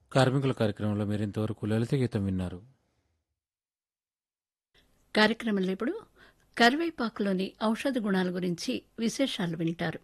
కార్మికుల కార్యక్రమంలో మీరు ఇంతవరకు లలిత గీతం విన్నారు కార్యక్రమంలో ఇప్పుడు కరివేపాకులోని ఔషధ గుణాల గురించి విశేషాలు వింటారు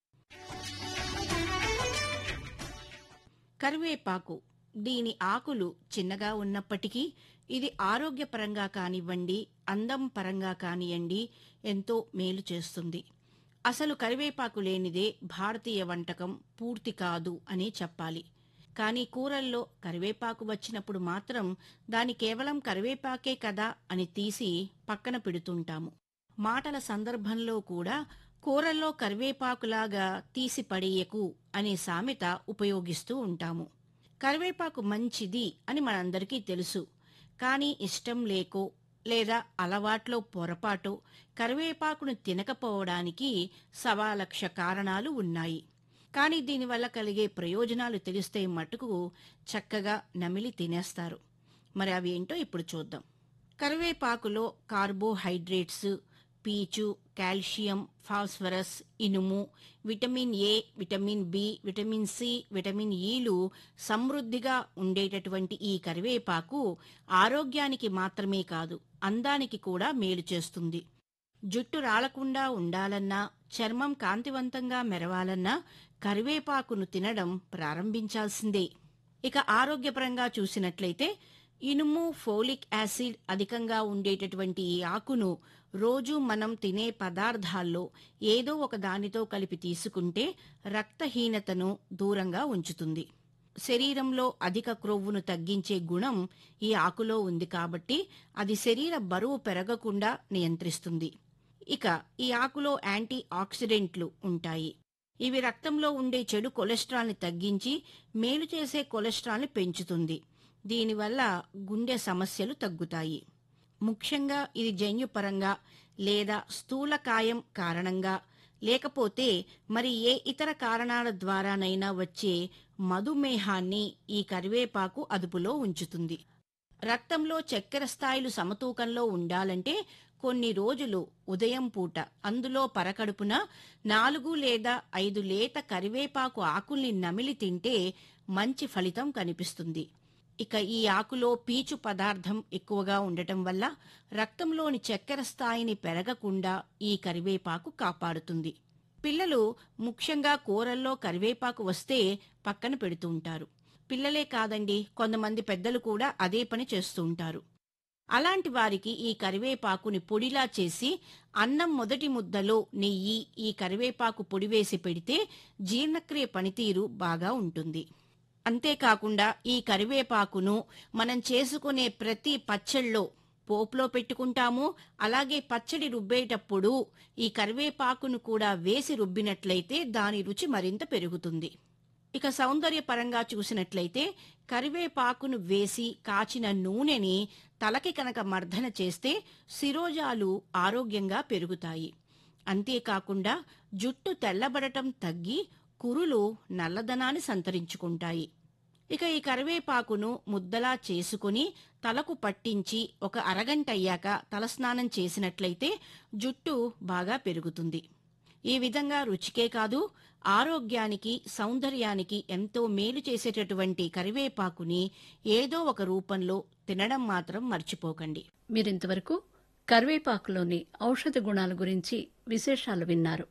కరివేపాకు దీని ఆకులు చిన్నగా ఉన్నప్పటికీ ఇది ఆరోగ్యపరంగా కానివ్వండి అందం పరంగా కానివ్వండి ఎంతో మేలు చేస్తుంది అసలు కరివేపాకు లేనిదే భారతీయ వంటకం పూర్తి కాదు అని చెప్పాలి కానీ కూరల్లో కరివేపాకు వచ్చినప్పుడు మాత్రం దాని కేవలం కరివేపాకే కదా అని తీసి పక్కన పెడుతుంటాము మాటల సందర్భంలో కూడా కూరల్లో కరివేపాకులాగా తీసి పడేయకు అనే సామెత ఉపయోగిస్తూ ఉంటాము కరివేపాకు మంచిది అని మనందరికీ తెలుసు కానీ ఇష్టం లేకో లేదా అలవాట్లో పొరపాటు కరివేపాకును తినకపోవడానికి సవాలక్ష కారణాలు ఉన్నాయి కానీ దీనివల్ల కలిగే ప్రయోజనాలు తెలిస్తే మటుకు చక్కగా నమిలి తినేస్తారు మరి అవి ఏంటో ఇప్పుడు చూద్దాం కరివేపాకులో కార్బోహైడ్రేట్స్ పీచు కాల్షియం ఫాస్ఫరస్ ఇనుము vitamin A vitamin B vitamin C vitamin ఈలు సమృద్ధిగా ఉండేటటువంటి ఈ కరివేపాకు ఆరోగ్యానికి మాత్రమే కాదు అందానికి కూడా మేలు చేస్తుంది జుట్టు రాలకుండా ఉండాలన్నా చర్మం కాంతివంతంగా మెరవాలన్నా కరివేపాకును తినడం ప్రారంభించాల్సిందే ఇక ఆరోగ్యపరంగా చూసినట్లయితే ఇనుము ఫోలిక్ యాసిడ్ అధికంగా ఉండేటటువంటి ఈ ఆకును రోజు మనం తినే పదార్థాల్లో ఏదో ఒక దానితో కలిపి తీసుకుంటే రక్తహీనతను దూరంగా ఉంచుతుంది శరీరంలో అధిక క్రొవ్వును తగ్గించే గుణం ఈ ఆకులో ఉంది కాబట్టి అది శరీర బరువు పెరగకుండా నియంత్రిస్తుంది ఇక ఈ ఆకులో యాంటీ ఆక్సిడెంట్లు ఉంటాయి ఇవి రక్తంలో ఉండే చెడు కొలెస్ట్రాల్ని తగ్గించి మేలు చేసే కొలెస్ట్రాల్ని పెంచుతుంది దీనివల్ల గుండె సమస్యలు తగ్గుతాయి ముఖ్యంగా ఇది జన్యుపరంగా లేదా స్థూలకాయం కారణంగా లేకపోతే మరి ఏ ఇతర కారణాల ద్వారానైనా వచ్చే మధుమేహాన్ని ఈ కరివేపాకు అదుపులో ఉంచుతుంది రక్తంలో చక్కెర స్థాయిలు సమతూకంలో ఉండాలంటే కొన్ని రోజులు ఉదయం పూట అందులో పరకడుపున నాలుగు లేదా ఐదు లేత కరివేపాకు ఆకుల్ని నమిలి తింటే మంచి ఫలితం కనిపిస్తుంది ఇక ఈ ఆకులో పీచు పదార్థం ఎక్కువగా ఉండటం వల్ల రక్తంలోని చక్కెర స్థాయిని పెరగకుండా ఈ కరివేపాకు కాపాడుతుంది పిల్లలు ముఖ్యంగా కూరల్లో కరివేపాకు వస్తే పక్కన పెడుతూ ఉంటారు పిల్లలే కాదండి కొంతమంది పెద్దలు కూడా అదే పని చేస్తూ ఉంటారు అలాంటి వారికి ఈ కరివేపాకుని పొడిలా చేసి అన్నం మొదటి ముద్దలో నెయ్యి ఈ కరివేపాకు పొడి వేసి పెడితే జీర్ణక్రియ పనితీరు బాగా ఉంటుంది అంతేకాకుండా ఈ కరివేపాకును మనం చేసుకునే ప్రతి పచ్చళ్ళలో పోపులో పెట్టుకుంటాము అలాగే పచ్చడి రుబ్బేటప్పుడు ఈ కరివేపాకును కూడా వేసి రుబ్బినట్లయితే దాని రుచి మరింత పెరుగుతుంది ఇక సౌందర్యపరంగా చూసినట్లయితే కరివేపాకును వేసి కాచిన నూనెని తలకి కనుక మర్దన చేస్తే శిరోజాలు ఆరోగ్యంగా పెరుగుతాయి అంతేకాకుండా జుట్టు తెల్లబడటం తగ్గి కురులు నల్లదనాన్ని సంతరించుకుంటాయి ఇక ఈ కరివేపాకును ముద్దలా చేసుకుని తలకు పట్టించి ఒక అరగంట అయ్యాక తలస్నానం చేసినట్లయితే జుట్టు బాగా పెరుగుతుంది ఈ విధంగా రుచికే కాదు ఆరోగ్యానికి సౌందర్యానికి ఎంతో మేలు చేసేటటువంటి కరివేపాకుని ఏదో ఒక రూపంలో తినడం మాత్రం మర్చిపోకండి మీరింతవరకు కరివేపాకులోని ఔషధ గుణాల గురించి విశేషాలు విన్నారు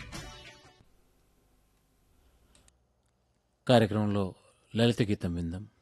కార్యక్రమంలో లలిత గీతం విందాం